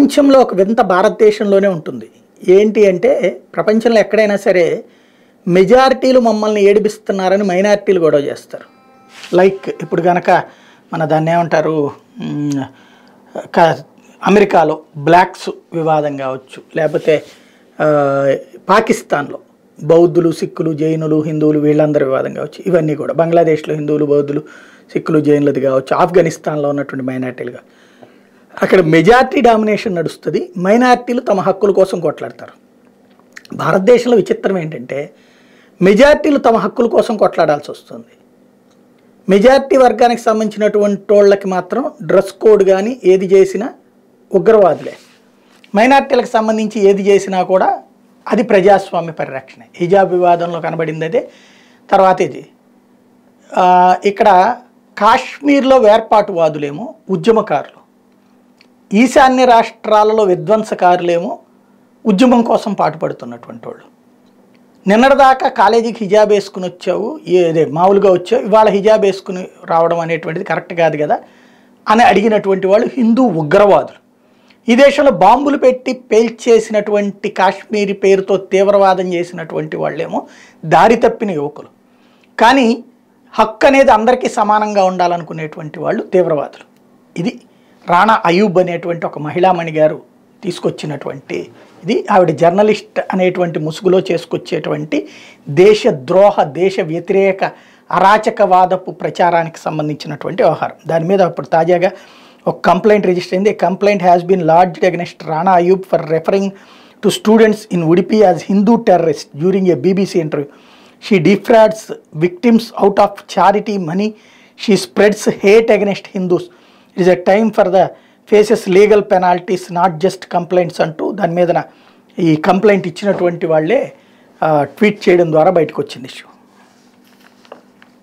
ప్రపంచంలో ఒక వింత భారతదేశంలోనే ఉంటుంది ఏంటి అంటే ప్రపంచంలో ఎక్కడైనా సరే మెజారిటీలు మమ్మల్ని ఏడిపిస్తున్నారని మైనారిటీలు గొడవ చేస్తారు లైక్ ఇప్పుడు కనుక మన దాన్ని ఏమంటారు మ్, క- అమెరికాలో బ్లాక్స్ వివాదం కావచ్చు లేకపోతే ఆ, పాకిస్తాన్లో బౌద్ధులు సిక్కులు జైనులు హిందువులు వీళ్ళందరి వివాదం కావచ్చు ఇవన్నీ కూడా బంగ్లాదేశ్లో హిందువులు బౌద్ధులు సిక్కులు జైనులది కావచ్చు ఆఫ్ఘనిస్తాన్లో ఉన్నటువంటి మైనార్టీలుగా అక్కడ మెజారిటీ డామినేషన్ నడుస్తుంది మైనారిటీలు తమ హక్కుల కోసం కొట్లాడతారు భారతదేశంలో విచిత్రం ఏంటంటే మెజారిటీలు తమ హక్కుల కోసం కొట్లాడాల్సి వస్తుంది మెజారిటీ వర్గానికి సంబంధించినటువంటి వాళ్ళకి మాత్రం డ్రెస్ కోడ్ కానీ ఏది చేసినా ఉగ్రవాదులే మైనార్టీలకు సంబంధించి ఏది చేసినా కూడా అది ప్రజాస్వామ్య పరిరక్షణ హిజాబ్ వివాదంలో కనబడింది అదే తర్వాత ఇది ఆ, ఇక్కడ కాశ్మీర్లో వేర్పాటువాదులేమో ఉద్యమకారులు ఈశాన్య రాష్ట్రాలలో విధ్వంసకారులేమో ఉద్యమం కోసం పాటుపడుతున్నటువంటి వాళ్ళు నిన్నటిదాకా కాలేజీకి హిజాబ్ వేసుకుని వచ్చావు ఏదే మామూలుగా వచ్చావు ఇవాళ హిజాబ్ వేసుకుని రావడం అనేటువంటిది కరెక్ట్ కాదు కదా అని అడిగినటువంటి వాళ్ళు హిందూ ఉగ్రవాదులు ఈ దేశంలో బాంబులు పెట్టి పేల్చేసినటువంటి కాశ్మీరీ పేరుతో తీవ్రవాదం చేసినటువంటి వాళ్ళేమో దారి తప్పిన యువకులు కానీ హక్కు అనేది అందరికీ సమానంగా ఉండాలనుకునేటువంటి వాళ్ళు తీవ్రవాదులు ఇది రాణా అయూబ్ అనేటువంటి ఒక మహిళామణి గారు తీసుకొచ్చినటువంటి ఇది ఆవిడ జర్నలిస్ట్ అనేటువంటి ముసుగులో చేసుకొచ్చేటువంటి దేశ ద్రోహ దేశ వ్యతిరేక అరాచకవాదపు ప్రచారానికి సంబంధించినటువంటి వ్యవహారం దాని మీద ఇప్పుడు తాజాగా ఒక కంప్లైంట్ రిజిస్టర్ అయింది complaint has been lodged against Rana Ayyub for referring to students in Udupi as Hindu terrorist during a BBC interview she defrauds victims out of charity money she spreads hate against Hindus it is a time for the faces legal penalties not just complaints అంటూ దాని మీద ఈ complaint ఇచ్చినటువంటి వాళ్ళే tweet చేయడం ద్వారా బయటకు వచ్చింది ఇష్యూ